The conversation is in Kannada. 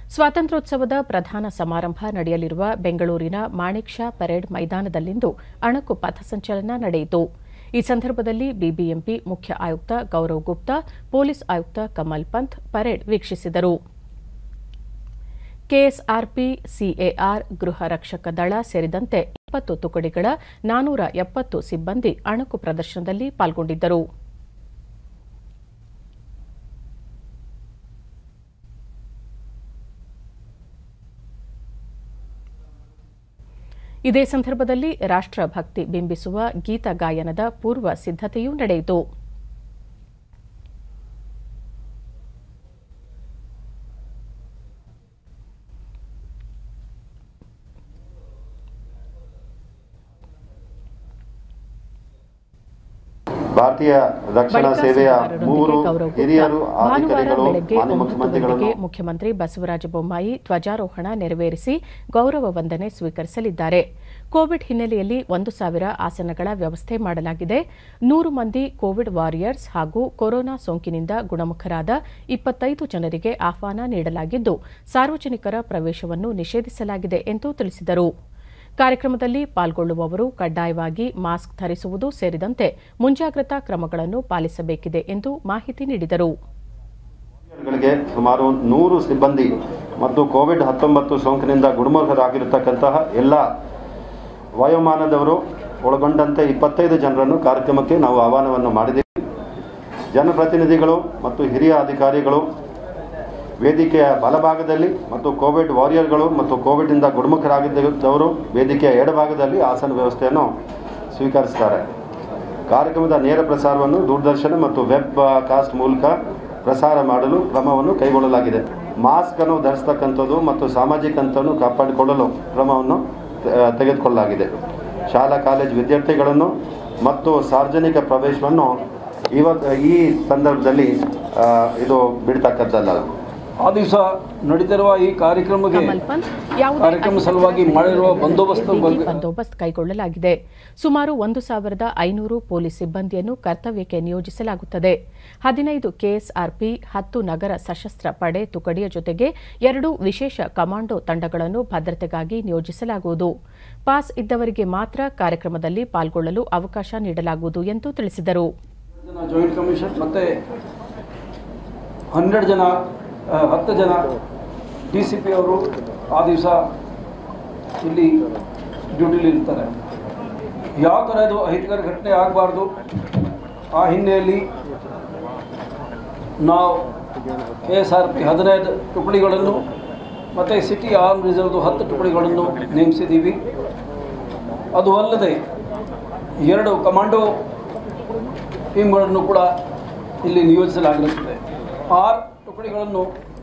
ಸ್ವಾತಂತ್ರ್ಯೋತ್ಸವದ ಪ್ರಧಾನ ಸಮಾರಂಭ ನಡೆಯಲಿರುವ ಬೆಂಗಳೂರಿನ ಮಾಣಿಕ್ ಶಾ ಪರೇಡ್ ಮೈದಾನದಲ್ಲಿಂದು ಅಣಕು ಪಥಸಂಚಲನ ನಡೆಯಿತು ಈ ಸಂದರ್ಭದಲ್ಲಿ ಬಿಬಿಎಂಪಿ ಮುಖ್ಯ ಆಯುಕ್ತ ಗೌರವ್ ಗುಪ್ತಾ ಪೊಲೀಸ್ ಆಯುಕ್ತ ಕಮಲ್ ಪಂತ್ ಪರೇಡ್ ವೀಕ್ಷಿಸಿದರು ಕೆಎಸ್ಆರ್ಪಿ ಸಿಎಆರ್ ಗೃಹ ರಕ್ಷಕ ದಳ ಸೇರಿದಂತೆ ಇಪ್ಪತ್ತು ತುಕಡಿಗಳ ನಾನೂರ ಎಪ್ಪತ್ತು ಸಿಬ್ಬಂದಿ ಅಣಕು ಪ್ರದರ್ಶನದಲ್ಲಿ ಪಾಲ್ಗೊಂಡಿದ್ದರು ಇದೇ ಸಂದರ್ಭದಲ್ಲಿ ರಾಷ್ಟ್ರಭಕ್ತಿ ಬಿಂಬಿಸುವ ಗೀತ ಗಾಯನದ ಪೂರ್ವ ಸಿದ್ದತೆಯೂ ನಡೆಯಿತು ಭಾರತೀಯ ರಕ್ಷಣಾ ಬಳಿಕ ಸೇವೆಯ ಸುದ್ದಿಗಾರರೊಂದಿಗೆ ಮೂವರು ಗೌರವ್ ಗುಪ್ತಾ ಹಿರಿಯರು ಭಾನುವಾರ ಅಧಿಕಾರಿಗಳು ಬೆಳಗ್ಗೆ ಮಾನ್ಯ ಒಂಬತ್ತು ಮುಖ್ಯಮಂತ್ರಿಗಳನ್ನು ಗಂಟೆಗೆ ಮುಖ್ಯಮಂತ್ರಿ ಬಸವರಾಜ ಬೊಮ್ಮಾಯಿ ಧ್ವಜಾರೋಹಣ ನೆರವೇರಿಸಿ ಗೌರವ ವಂದನೆ ಸ್ವೀಕರಿಸಲಿದ್ದಾರೆ ಕೋವಿಡ್ ಹಿನ್ನೆಲೆಯಲ್ಲಿ ಒಂದು ಸಾವಿರ ಆಸನಗಳ ವ್ಯವಸ್ಥೆ ಮಾಡಲಾಗಿದೆ ನೂರು ಮಂದಿ ಕೋವಿಡ್ ವಾರಿಯರ್ಸ್ ಹಾಗೂ ಕೊರೋನಾ ಸೋಂಕಿನಿಂದ ಗುಣಮುಖರಾದ ಇಪ್ಪತ್ತೈದು ಜನರಿಗೆ ಆಹ್ವಾನ ನೀಡಲಾಗಿದ್ದು ಸಾರ್ವಜನಿಕರ ಪ್ರವೇಶವನ್ನು ನಿಷೇಧಿಸಲಾಗಿದೆ ಎಂದು ತಿಳಿಸಿದರು ಕಾರ್ಯಕ್ರಮದಲ್ಲಿ ಪಾಲ್ಗೊಳ್ಳುವವರು ಕಡ್ಡಾಯವಾಗಿ ಮಾಸ್ಕ್ ಧರಿಸುವುದು ಸೇರಿದಂತೆ ಮುಂಜಾಗ್ರತಾ ಕ್ರಮಗಳನ್ನು ಪಾಲಿಸಬೇಕಿದೆ ಎಂದು ಮಾಹಿತಿ ನೀಡಿದರು ಗಳಿಗೆ ಸುಮಾರು ನೂರು ಸಿಬ್ಬಂದಿ ಮತ್ತು ಕೋವಿಡ್ ಹತ್ತೊಂಬತ್ತು ಸೋಂಕಿನಿಂದ ಗುಣಮುಖರಾಗಿರತಕ್ಕಂತಹ ಎಲ್ಲ ವಯೋಮಾನದವರು ಒಳಗೊಂಡಂತೆ ಇಪ್ಪತ್ತೈದು ಜನರನ್ನು ಕಾರ್ಯಕ್ರಮಕ್ಕೆ ನಾವು ಆಹ್ವಾನವನ್ನು ಮಾಡಿದ್ದೀವಿ ಜನಪ್ರತಿನಿಧಿಗಳು ಮತ್ತು ಹಿರಿಯ ಅಧಿಕಾರಿಗಳು ವೇದಿಕೆಯ ಬಲಭಾಗದಲ್ಲಿ ಮತ್ತು ಕೋವಿಡ್ ವಾರಿಯರ್ಗಳು ಮತ್ತು ಕೋವಿಡ್ನಿಂದ ಗುಣಮುಖರಾಗಿದ್ದವರು ವೇದಿಕೆಯ ಎಡಭಾಗದಲ್ಲಿ ಆಸನ ವ್ಯವಸ್ಥೆಯನ್ನು ಸ್ವೀಕರಿಸ್ತಾರೆ ಕಾರ್ಯಕ್ರಮದ ನೇರ ಪ್ರಸಾರವನ್ನು ದೂರದರ್ಶನ ಮತ್ತು ವೆಬ್ ಕಾಸ್ಟ್ ಮೂಲಕ ಪ್ರಸಾರ ಮಾಡಲು ಕ್ರಮವನ್ನು ಕೈಗೊಳ್ಳಲಾಗಿದೆ ಮಾಸ್ಕ್ ಅನ್ನು ಧರಿಸ್ತಕ್ಕಂಥದ್ದು ಮತ್ತು ಸಾಮಾಜಿಕ ಅಂತರನ್ನು ಕಾಪಾಡಿಕೊಳ್ಳಲು ಕ್ರಮವನ್ನು ತ- ತೆಗೆದುಕೊಳ್ಳಲಾಗಿದೆ ಶಾಲಾ ಕಾಲೇಜು ವಿದ್ಯಾರ್ಥಿಗಳನ್ನು ಮತ್ತು ಸಾರ್ವಜನಿಕ ಪ್ರವೇಶವನ್ನು ಇವತ್ತು ಈ ಸಂದರ್ಭದಲ್ಲಿ ಆ, ಇದು ಬಿಡ್ತಕ್ಕಂಥದ್ದಲ್ಲ ಆ ದಿವಸ ನಡೀತಿರುವ ಈ ಕಾರ್ಯಕ್ರಮಕ್ಕೆ ಕಮಲ್ ಪಂತ್ ಯಾವುದೇ ಕಾರ್ಯಕ್ರಮ ಸಲುವಾಗಿ ಮಾಡಿರುವ ಬಂದೋಬಸ್ತ್ ಬಿಗಿ ಬಗ್ಗೆ ಬಂದೋಬಸ್ತ್ ಕೈಗೊಳ್ಳಲಾಗಿದೆ ಸುಮಾರು ಒಂದು ಸಾವಿರದ ಐನೂರು ಪೊಲೀಸ್ ಸಿಬ್ಬಂದಿಯನ್ನು ಕರ್ತವ್ಯಕ್ಕೆ ನಿಯೋಜಿಸಲಾಗುತ್ತದೆ ಹದಿನೈದು ಕೆಎಸ್ಆರ್ಪಿ ಹತ್ತು ನಗರ ಸಶಸ್ತ್ರ ಪಡೆ ತುಕಡಿಯ ಜೊತೆಗೆ ಎರಡು ವಿಶೇಷ ಕಮಾಂಡೋ ತಂಡಗಳನ್ನು ಭದ್ರತೆಗಾಗಿ ನಿಯೋಜಿಸಲಾಗುವುದು ಪಾಸ್ ಇದ್ದವರಿಗೆ ಮಾತ್ರ ಕಾರ್ಯಕ್ರಮದಲ್ಲಿ ಪಾಲ್ಗೊಳ್ಳಲು ಅವಕಾಶ ನೀಡಲಾಗುವುದು ಎಂದು ತಿಳಿಸಿದರು ಜನ ಜಾಯಿಂಟ್ ಕಮಿಷನ್ ಮತ್ತೆ ಹನ್ನೆರಡು ಜನ ಆ, ಹತ್ತು ಜನ ಡಿ ಸಿ ಪಿ ಅವರು ಆ ದಿವಸ ಇಲ್ಲಿ ಡ್ಯೂಟಿಲಿ ಇರ್ತಾರೆ ಯಾವ ಥರದ್ದು ಅಹಿತಕರ ಘಟನೆ ಆಗಬಾರ್ದು ಆ ಹಿನ್ನೆಲೆಯಲ್ಲಿ ನಾವು ಕೆ ಎಸ್ ಆರ್ ಪಿ ಹದಿನೈದು ಟುಕಡಿಗಳನ್ನು ಮತ್ತು ಸಿಟಿ ಆರ್ಮ್ ರಿಸರ್ವ್ದು ಹತ್ತು ಟುಕಡಿಗಳನ್ನು ನೇಮಿಸಿದ್ದೀವಿ ಅದು ಅಲ್ಲದೆ ಎರಡು ಕಮಾಂಡೋ ಟೀಮ್ಗಳನ್ನು ಕೂಡ ಇಲ್ಲಿ ನಿಯೋಜಿಸಲಾಗಿರುತ್ತದೆ ಆರು ಟುಕಡಿಗಳನ್ನು